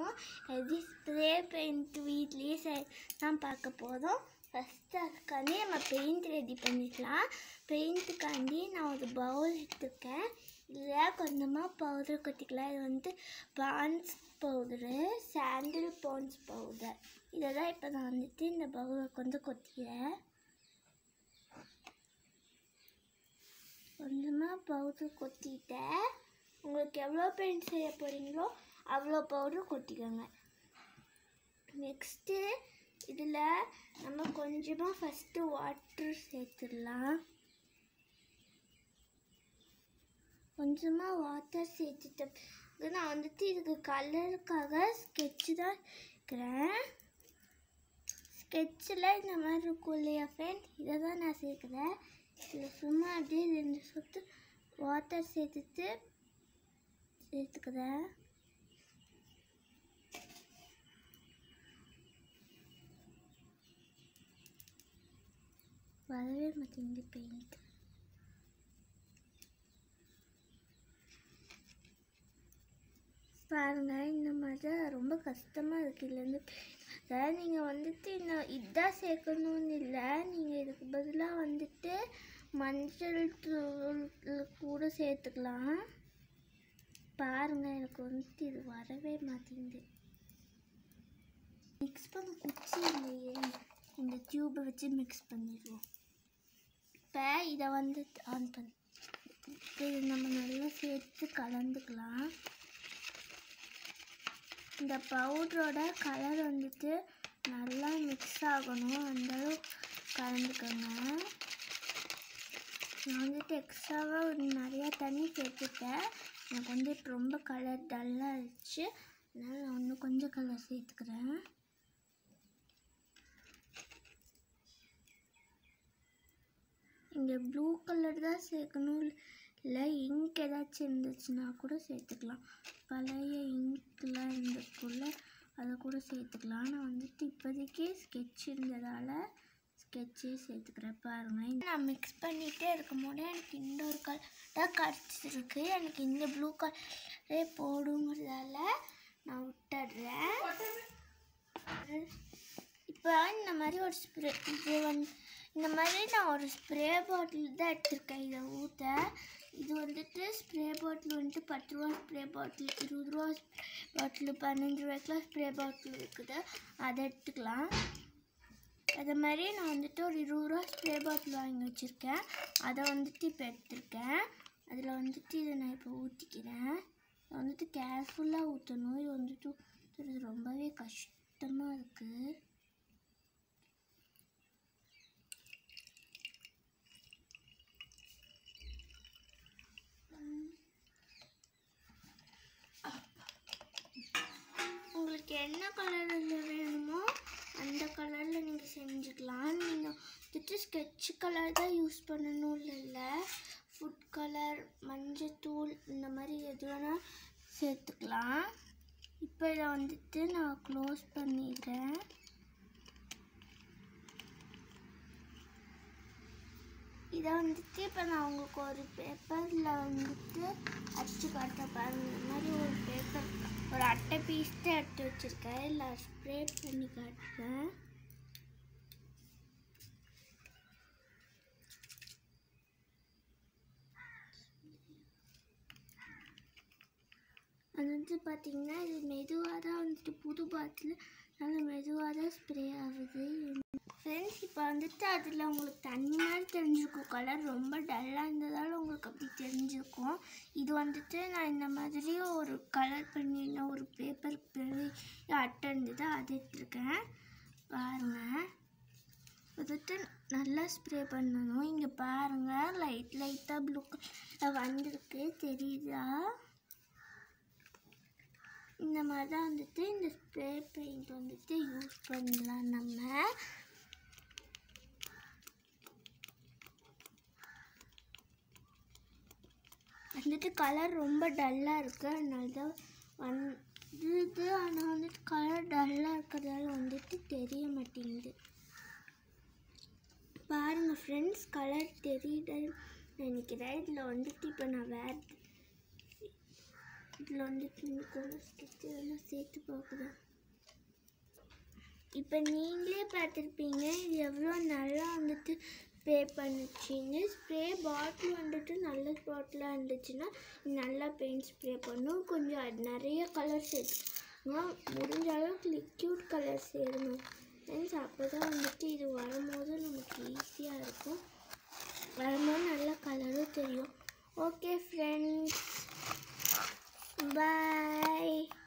போகிறோம் எப்படி spray paint வீட்லேயே செ தான் பார்க்க போகிறோம் ஃபஸ்ட்டு அதுக்காண்டி நம்ம பெயிண்ட் ரெடி பண்ணிக்கலாம் பெயிண்ட்டுக்காண்டி நான் ஒரு பவுல் எடுத்துருக்கேன் இதில் கொஞ்சமாக பவுடர் கொட்டிக்கலாம் இது வந்து பான்ஸ் பவுடரு சாண்டில் பான்ஸ் பவுடர் இதை தான் இப்போ நான் வந்துட்டு இந்த பவுலை கொண்டு கொட்டிக்கிறேன் கொஞ்சமாக பவுடர் கொட்டிட்டேன் உங்களுக்கு எவ்வளோ பெயிண்ட் செய்ய போகிறீங்களோ அவ்வளோ பவுடர் கொட்டிக்கோங்க நெக்ஸ்ட்டு இதில் நம்ம கொஞ்சமாக ஃபஸ்ட்டு வாட்டர் சேர்த்துடலாம் கொஞ்சமாக வாட்டர் சேர்த்துட்டு இது நான் வந்துட்டு இதுக்கு கலருக்காக ஸ்கெட்சு தான் இருக்கிறேன் ஸ்கெட்சில் இந்த மாதிரி இருக்கும் இல்லையா ஃப்ரெண்ட் இதை தான் நான் சேர்க்குறேன் இதில் சும்மா அப்படியே ரெண்டு சொட்டு வாட்டர் சேர்த்துட்டு சேர்த்துக்கிறேன் வரவே மாட்டேங்குது பெயிண்ட் பாருங்க இந்த மாதிரி தான் ரொம்ப கஷ்டமாக இருக்குது இதுலேருந்து அதாவது நீங்கள் வந்துட்டு இந்த இதான் சேர்க்கணும்னு இல்லை நீங்கள் இதுக்கு பதிலாக வந்துட்டு மஞ்சள் தூள் கூட சேர்த்துக்கலாம் பாருங்க எனக்கு வந்துட்டு இது வரவே மாட்டேங்குது மிக்ஸ் பண்ண குச்சி இல்லையே இந்த டியூப்பை வச்சு மிக்ஸ் பண்ணிடுவோம் இப்போ இதை வந்து ஆன் பண்ணி இப்போ இதை நம்ம நல்லா சேர்த்து கலந்துக்கலாம் இந்த பவுடரோட கலர் வந்துட்டு நல்லா மிக்ஸ் ஆகணும் அந்த அளவுக்கு கலந்துக்கோங்க நான் வந்துட்டு எக்ஸ்ட்ராவாக ஒரு நிறையா தண்ணி சேர்த்துட்டேன் எனக்கு வந்து இப்போ ரொம்ப கலர் டல்லாக இருந்துச்சு அதனால் நான் இன்னும் கொஞ்சம் கலர் சேர்த்துக்கிறேன் இங்கே ப்ளூ கலர் தான் சேர்க்கணும் இல்லை இங்க் ஏதாச்சும் இருந்துச்சுன்னா கூட சேர்த்துக்கலாம் பழைய இங்க்லாம் இருந்ததுக்குள்ள அதை கூட சேர்த்துக்கலாம் நான் வந்துட்டு இப்போதைக்கு ஸ்கெட்ச் இருந்ததால் ஸ்கெட்சே சேர்த்துக்கிறேன் பாருங்க நான் மிக்ஸ் பண்ணிகிட்டே இருக்கும் போது எனக்கு இந்த ஒரு கலர் கிடச்சிருக்கு எனக்கு இந்த ப்ளூ கலரே போடுங்கிறதால நான் விட்டுடுறேன் இப்போ இந்த மாதிரி ஒரு ஸ்ப்ரே இது வந்து இந்த மாதிரி நான் ஒரு ஸ்ப்ரே பாட்டில் தான் எடுத்திருக்கேன் இதை ஊற்ற இது வந்துட்டு ஸ்ப்ரே பாட்டில் வந்துட்டு பத்து ரூபா ஸ்ப்ரே பாட்டில் இருபது ரூபா பாட்டில் பதினஞ்சு ரூபாய்க்குலாம் ஸ்ப்ரே பாட்டில் இருக்குது அதை எடுத்துக்கலாம் அது மாதிரி நான் வந்துட்டு ஒரு இருபது ரூபா ஸ்ப்ரே பாட்டில் வாங்கி வச்சுருக்கேன் அதை வந்துட்டு இப்போ எடுத்திருக்கேன் அதில் வந்துட்டு இதை நான் இப்போ ஊற்றிக்கிறேன் இதை வந்துட்டு கேர்ஃபுல்லாக ஊற்றணும் இது வந்துட்டு ஊற்றுறது ரொம்பவே கஷ்டமாக இருக்குது உங்களுக்கு என்ன கலரில் வேணுமோ அந்த கலரில் நீங்கள் செஞ்சுக்கலாம் நீங்கள் வந்துட்டு ஸ்கெட்ச் கலர் தான் யூஸ் பண்ணணும் இல்லை ஃபுட் கலர் மஞ்சத்தூள் இந்த மாதிரி எது வேணால் சேர்த்துக்கலாம் இப்போ இதை வந்துட்டு நான் க்ளோஸ் பண்ணிடுறேன் இதை வந்துட்டு இப்போ நான் உங்களுக்கு ஒரு பேப்பரில் வந்துட்டு அடிச்சு காட்ட பாருங்க இந்த மாதிரி ஒரு பேப்பர் ஒரு அட்டை பீஸ் தான் எடுத்து வச்சுருக்கேன் இல்லை ஸ்ப்ரே பண்ணி காட்டுறேன் அது வந்து பார்த்திங்கன்னா இது மெதுவாக தான் வந்துட்டு புது பாட்டில் நல்ல மெதுவாக தான் ஸ்ப்ரே ஆகுது ஃப்ரெண்ட்ஸ் இப்போ வந்துட்டு அதில் உங்களுக்கு தண்ணி மாதிரி தெரிஞ்சிருக்கும் கலர் ரொம்ப டல்லாக இருந்ததால் உங்களுக்கு அப்படி தெரிஞ்சிருக்கும் இது வந்துட்டு நான் இந்த மாதிரி ஒரு கலர் பண்ணியிருந்தேன் ஒரு பேப்பர் பெரிய அட்டை இருந்தது அதை எடுத்துருக்கேன் பாருங்கள் வந்துட்டு நல்லா ஸ்ப்ரே பண்ணணும் இங்கே பாருங்கள் லைட் லைட்டாக ப்ளூ கலர் வந்திருக்கு தெரியுதா இந்த மாதிரி தான் வந்துட்டு இந்த ஸ்ப்ரே பெயிண்ட் வந்துட்டு யூஸ் பண்ணலாம் நம்ம வந்துட்டு கலர் ரொம்ப டல்லாக இருக்குது அதனால தான் வந்துது ஆனால் வந்துட்டு கலர் டல்லாக இருக்கிறதால வந்துட்டு தெரிய மாட்டேங்குது பாருங்கள் ஃப்ரெண்ட்ஸ் கலர் தெரியுதுன்னு நினைக்கிறேன் இதில் வந்துட்டு இப்போ நான் வேறு இதில் வந்துட்டு இன்னைக்கு ஸ்கெட்ச் எல்லாம் சேர்த்து பார்க்குறேன் இப்போ நீங்களே பார்த்துருப்பீங்க இது எவ்வளோ நல்லா வந்துட்டு ஸ்ப்ரே பண்ணுச்சின்னு ஸ்ப்ரே பாட்டில் வந்துட்டு நல்ல பாட்டிலாக இருந்துச்சுன்னா நல்லா பெயிண்ட் ஸ்ப்ரே பண்ணும் கொஞ்சம் அது நிறைய கலர் சேர்த்துக்கணும் முடிஞ்ச அளவுக்கு லிக்யூட் கலர் சேரணும் ஃப்ரெண்ட்ஸ் அப்போ தான் வந்துட்டு இது வரும்போது நமக்கு ஈஸியாக இருக்கும் வரும்போது நல்ல கலரும் தெரியும் ஓகே ஃப்ரெண்ட்ஸ் பாய்